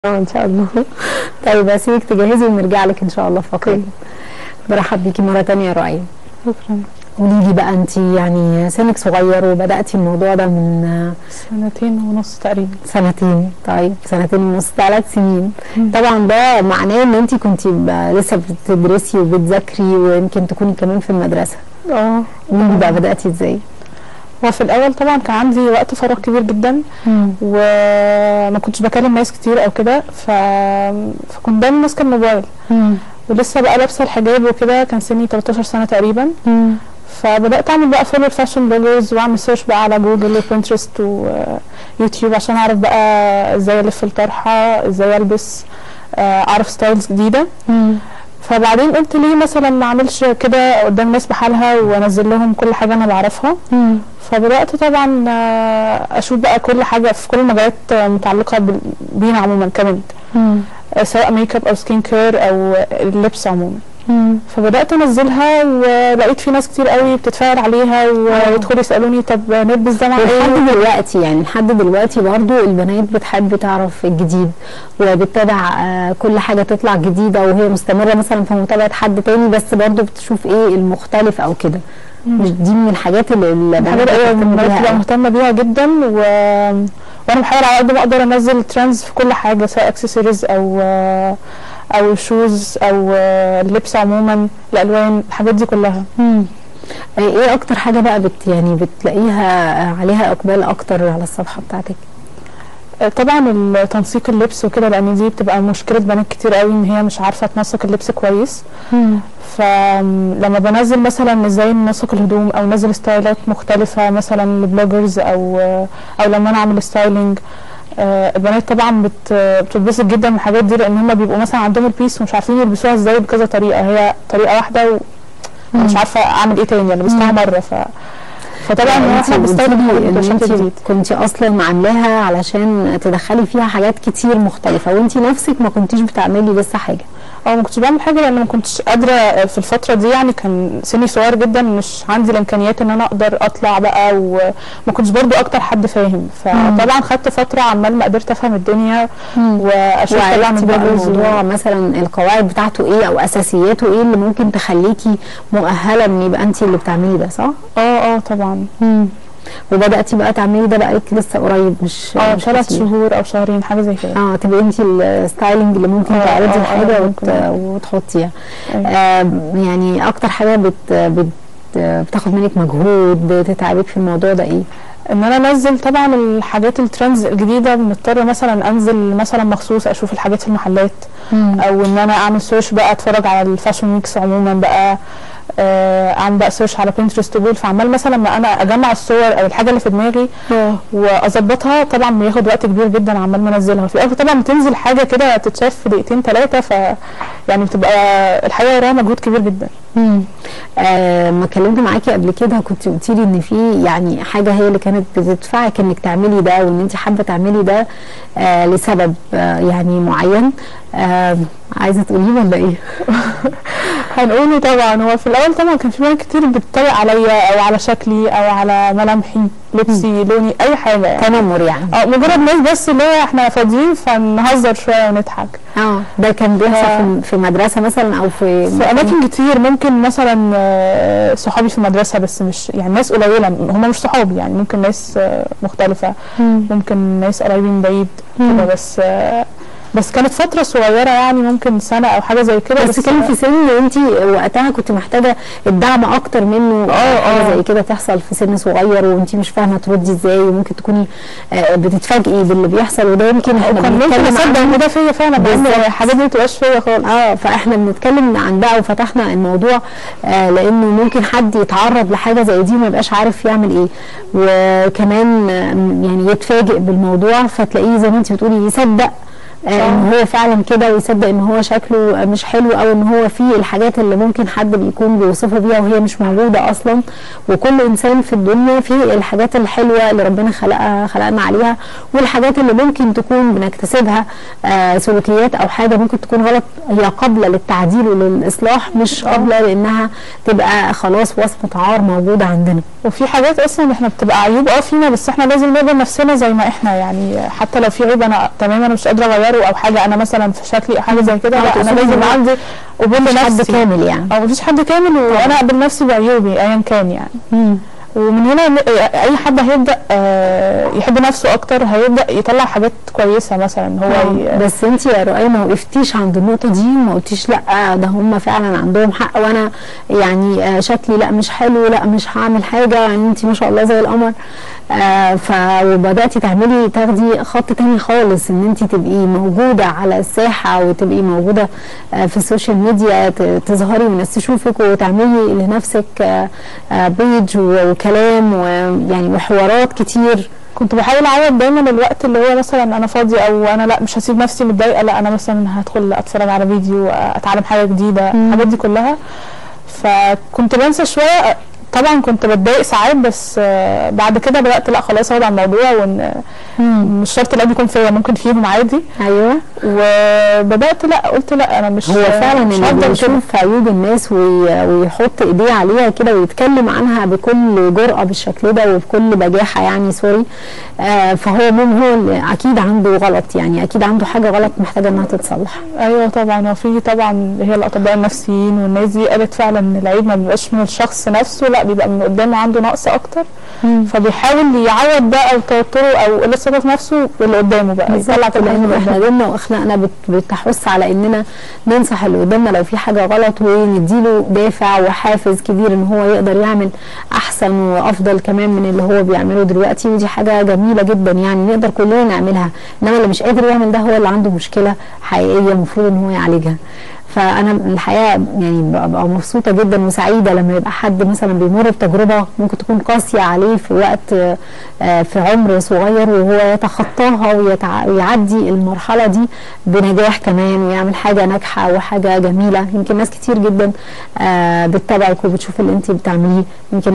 اه ان شاء الله طيب اسيبك تجهزي ونرجع لك ان شاء الله فقط برحب بيكي مره تانية يا رؤية شكرا قولي لي بقى انت يعني سنك صغير وبداتي الموضوع ده من سنتين ونص تقريبا سنتين طيب سنتين ونص ثلاث سنين طبعا ده معناه ان انت كنت لسه بتدرسي وبتذاكري ويمكن تكوني كمان في المدرسه اه قولي لي بقى بداتي ازاي هو في الاول طبعا كان عندي وقت فراغ كبير جدا وما كنتش بكلم ناس كتير او كده ف... فكنت دايما ماسكه الموبايل ولسه بقى لابسه الحجاب وكده كان سني 13 سنه تقريبا فبدات اعمل بقى فولو الفاشن بلوجرز واعمل سيرش بقى على جوجل وبنترست ويوتيوب عشان اعرف بقى ازاي الف الطرحه ازاي البس آه، اعرف ستايلز جديده فبعدين قلت ليه مثلا ما اعملش كده قدام ناس بحالها وانزل لهم كل حاجه انا بعرفها فبدات طبعا آه، اشوف بقى كل حاجه في كل المجالات آه، متعلقه بال- بينا عموما كبنت آه، سواء ميك اب او سكين كير او اللبس عموما فبدات انزلها ولقيت في ناس كتير قوي بتتفاعل عليها ويدخلوا يسالوني طب نلبس ده مع ايه لحد دلوقتي يعني لحد دلوقتي برضو البنات بتحب تعرف الجديد وبتتابع آه، كل حاجة تطلع جديدة وهي مستمرة مثلا في متابعة حد تاني بس برضو بتشوف ايه المختلف او كده مش دي من الحاجات اللي البنات حاجات ايوه بتهتم البنات بيها بتبقى أوي. مهتمه بيها جدا و... وانا بحاول على قد ما اقدر انزل ترندز في كل حاجه سواء اكسسوارز او او شوز او اللبس عموما الالوان الحاجات دي كلها مم. آه، ايه اكتر حاجة بقى بت يعني بتلاقيها آه، عليها اقبال اكتر على الصفحة بتاعتك طبعا تنسيق اللبس وكده لان دي بتبقى مشكله بنات كتير قوي ان هي مش عارفه تنسق اللبس كويس فلما بنزل مثلا ازاي ننسق الهدوم او ننزل ستايلات مختلفه مثلا لبلوجرز او او لما انا اعمل ستايلينج آه، البنات طبعا بت بتتبسط جدا من الحاجات دي لان هم بيبقوا مثلا عندهم البيس ومش عارفين يلبسوها ازاي بكذا طريقه هي طريقه واحده ومش عارفه اعمل ايه تاني انا لبستها مره ف فطبعا يعني احنا انت بنستخدم قلتيلي الحاجات ان بشكل انت جديد كنت اصلا عاملاها علشان تدخلي فيها حاجات كتير مختلفة وانت نفسك ما كنتيش بتعملي لسه حاجة اه ما كنتش بعمل حاجه لان ما كنتش قادره في الفتره دي يعني كان سني صغير جدا مش عندي الامكانيات ان انا اقدر اطلع بقى وما كنتش برضو اكتر حد فاهم فطبعا خدت فتره عمال ما قدرت افهم الدنيا واشوف طبعا وعرفتي بقى البلوز الموضوع مثلا القواعد بتاعته ايه او اساسياته ايه اللي ممكن تخليكي مؤهله ان يبقى انت اللي بتعملي ده صح؟ اه اه طبعا وبداتي بقى تعملي ده بقالك لسه قريب مش اه مش ثلاث كتير. شهور او شهرين حاجه زي كده اه تبقي انت الستايلنج اللي ممكن اه، تعرضي اه، اه، الحاجه وت... ممكن. وتحطيها أيوة. آه يعني اكتر حاجه بت... بت... بتاخد منك مجهود بتتعبك في الموضوع ده ايه؟ ان انا انزل طبعا الحاجات الترندز الجديده بنضطر مثلا انزل مثلا مخصوص اشوف الحاجات في المحلات او ان انا اعمل سيرش بقى اتفرج على الفاشن ويكس عموما بقى آه، اعمل بقى سيرش على بنترست وجول فعمال مثلا ما انا اجمع الصور او الحاجه اللي في دماغي واظبطها طبعا بياخد وقت كبير جدا عمال ما انزلها في الاخر طبعا بتنزل حاجه كده تتشاف في دقيقتين ثلاثه ف يعني بتبقى الحقيقه وراها مجهود كبير جدا مم. آه ما كلمت معاكي قبل كده كنت قلتي لي ان في يعني حاجه هي اللي كانت بتدفعك انك تعملي ده وان انت حابه تعملي ده آه لسبب آه يعني معين آه عايزه تقولي ولا ايه؟ هنقوله طبعا هو في الاول طبعا كان في بنات كتير بتتريق عليا او على شكلي او على ملامحي لبسي لوني اي حاجه يعني تنمر يعني اه مجرد ناس بس اللي هو احنا فاضيين فنهزر شويه ونضحك اه ده كان بيحصل آه. في, في مدرسه مثلا او في في اماكن كتير ممكن مثلا آه، صحابي في المدرسه بس مش يعني ناس قليله هم مش صحابي يعني ممكن ناس آه، مختلفه مم. ممكن ناس قريبين بعيد كده بس آه، بس كانت فتره صغيره يعني ممكن سنه او حاجه زي كده بس كان في سن انت وقتها كنت محتاجه الدعم اكتر منه اه، حاجه اه. زي كده تحصل في سن صغير وانت مش فاهمه تردي ازاي وممكن تكوني آه، بتتفاجئي باللي بيحصل وده يمكن احنا وكان ممكن بنتكلم اصدق عنه ان ده فيا فعلا مع ان بالظبط. الحاجات دي ما بتبقاش فيا خالص اه فاحنا بنتكلم عن ده وفتحنا الموضوع آه لانه ممكن حد يتعرض لحاجه زي دي وما يبقاش عارف يعمل ايه وكمان آه، يعني يتفاجئ بالموضوع فتلاقيه زي ما انت بتقولي يصدق آه ان هو فعلا كده ويصدق ان هو شكله مش حلو او ان هو فيه الحاجات اللي ممكن حد بيكون بيوصفها بيها وهي مش موجوده اصلا وكل انسان في الدنيا فيه الحاجات الحلوه اللي ربنا خلقها خلقنا عليها والحاجات اللي ممكن تكون بنكتسبها آه سلوكيات او حاجه ممكن تكون غلط هي قابله للتعديل وللاصلاح مش قابله لانها تبقى خلاص وصمه عار موجوده عندنا وفي حاجات اصلا احنا بتبقى عيوب اه فينا بس احنا لازم نقبل نفسنا زي ما احنا يعني حتى لو في عيب انا تمام انا مش قادره اغيره اغيره او حاجه انا مثلا في شكلي او حاجه زي كده آه، لا انا تقصدي لازم إن هو عندي قبول مش حد لنفسي كامل يعني او مفيش حد كامل وانا اقبل نفسي بعيوبي ايا كان يعني مم. ومن هنا ن- اي حد هيبدا آه، يحب نفسه اكتر هيبدا يطلع حاجات كويسه مثلا هو ي- بس انت يا رؤية ما وقفتيش عند النقطة دي ما قلتيش لا ده هم فعلا عندهم حق وانا يعني آه، شكلي لا مش حلو لا مش هعمل حاجة يعني انت ما شاء الله زي القمر آه ف وبدأتي تعملي تاخدي خط تاني خالص ان انت تبقي موجودة على الساحة وتبقي موجودة آه في السوشيال ميديا ت- تظهري والناس تشوفك وتعملي لنفسك آه آه بيج و- وكلام ويعني وحوارات كتير كنت بحاول اعوض دايما الوقت اللي هو مثلا انا فاضيه او انا لا مش هسيب نفسي متضايقه لا انا مثلا هدخل اتفرج على فيديو اتعلم حاجه جديده مم. الحاجات دي كلها فكنت بنسى شويه طبعا كنت بتضايق ساعات بس آه، بعد كده بدات لا خلاص اقعد على الموضوع وان مش شرط العيب يكون فيا ممكن فيهم عادي ايوه وبدات لا قلت لا انا مش هو فعلا مش اللي هفضل كده بيشوف عيوب الناس وي- ويحط ايديه عليها كده ويتكلم عنها بكل جرأة بالشكل ده وبكل بجاحة يعني سوري آه فهو مم هو اللي اكيد عنده غلط يعني اكيد عنده حاجة غلط محتاجة انها تتصلح ايوه طبعا وفي طبعا اللي هي الاطباء النفسيين والناس دي قالت فعلا ان العيب ما بيبقاش من الشخص نفسه لا بيبقى من قدامه عنده نقص اكتر فبيحاول يعوض بقى او توتره او قله ثقه في نفسه باللي قدامه بقى يطلع بالظبط كل حاجه لان اللي احنا قدامه ديننا واخلاقنا بت- بتحث على اننا ننصح اللي قدامنا لو في حاجه غلط ونديله دافع وحافز كبير ان هو يقدر يعمل احسن وافضل كمان من اللي هو بيعمله دلوقتي ودي حاجه جميله جدا يعني نقدر كلنا نعملها انما اللي مش قادر يعمل ده هو اللي عنده مشكله حقيقيه المفروض ان هو يعالجها فانا الحقيقه يعني ببقى مبسوطه جدا وسعيده لما يبقى حد مثلا بيمر بتجربه ممكن تكون قاسيه عليه في وقت آه، في عمر صغير وهو يتخطاها ويتع- ويعدي المرحله دي بنجاح كمان ويعمل حاجه ناجحه وحاجه جميله يمكن ناس كتير جدا آه، بتتابعك وبتشوف اللي انت بتعمليه يمكن